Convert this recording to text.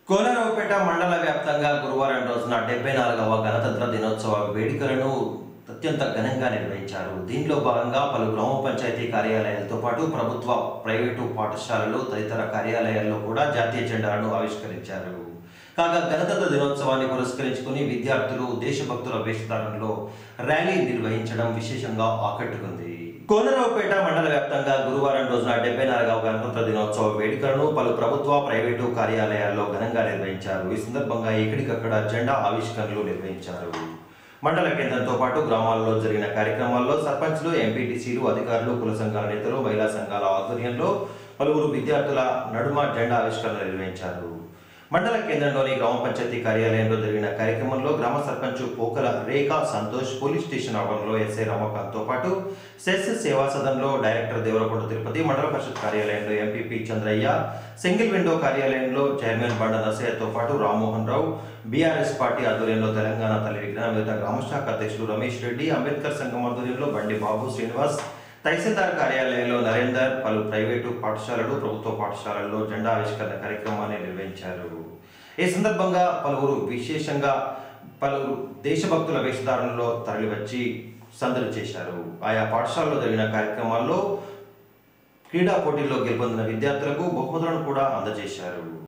కోనరావుపేట మండల వ్యాప్తంగా గురువారం రోజున డెబ్బై నాలుగవ గణతంత్ర దినోత్సవ వేడుకలను అత్యంత ఘనంగా నిర్వహించారు దీనిలో భాగంగా పలు గ్రామ పంచాయతీ కార్యాలయాలతో పాటు ప్రభుత్వ ప్రైవేటు పాఠశాలలు తదితర కార్యాలయాల్లో కూడా జాతీయ జెండాలను ఆవిష్కరించారు కాగా గణతంత్ర దినోత్సవాన్ని పురస్కరించుకుని విద్యార్థులు దేశభక్తుల వేషధారణలో ర్యాలీ నిర్వహించడం విశేషంగా ఆకట్టుకుంది కోనరావుపేట మండల వ్యాప్తంగా గురువారం రోజున డెబ్బై నాలుగవ గణతంత్ర దినోత్సవ వేడుకలను పలు ప్రభుత్వ ప్రైవేటు కార్యాలయాల్లో ఘనంగా నిర్వహించారు ఈ సందర్భంగా ఎక్కడికక్కడ జెండా ఆవిష్కరణలు నిర్వహించారు మండల కేంద్రంతో పాటు గ్రామాల్లో జరిగిన కార్యక్రమాల్లో సర్పంచ్లు ఎంపీటీసీలు అధికారులు కుల సంఘాల నేతలు మహిళా సంఘాల ఆధ్వర్యంలో పలువురు విద్యార్థుల నడుమ జెండా ఆవిష్కరణ నిర్వహించారు మండల కేంద్రంలోని గ్రామ పంచాయతీ కార్యాలయంలో జరిగిన కార్యక్రమంలో గ్రామ సర్పంచ్ పోకల రేఖా సంతోష్ పోలీస్ స్టేషన్ ఆవరణలో ఎస్ఐ రమాకాంత్ తో పాటు సెస్ సేవా సదన్లో డైరెక్టర్ దేవరకొండ తిరుపతి మండల పరిషత్ కార్యాలయంలో ఎంపీపీ చంద్రయ్య సింగిల్ విండో కార్యాలయంలో చైర్మన్ బండ నరసయ్యతో పాటు రామ్మోహన్ రావు బీఆర్ఎస్ పార్టీ ఆధ్వర్యంలో తెలంగాణ తల్లి విజ్ఞాన వేదిక గ్రామ శాఖ అధ్యక్షుడు రమేష్ రెడ్డి అంబేద్కర్ సంఘం ఆధ్వర్యంలో బండి బాబు శ్రీనివాస్ తహసీల్దార్ కార్యాలయంలో నరేందర్ పలు ప్రైవేటు పాఠశాలలు ప్రభుత్వ పాఠశాలల్లో జెండా ఆవిష్కరణ కార్యక్రమాన్ని నిర్వహించారు ఈ సందర్భంగా పలువురు విశేషంగా పలువురు దేశభక్తుల వేషధారణలో తరలివచ్చి సందడి చేశారు ఆయా పాఠశాలలో జరిగిన కార్యక్రమాల్లో క్రీడా పోటీల్లో గెలుపొందిన విద్యార్థులకు బహుమతులను కూడా అందజేశారు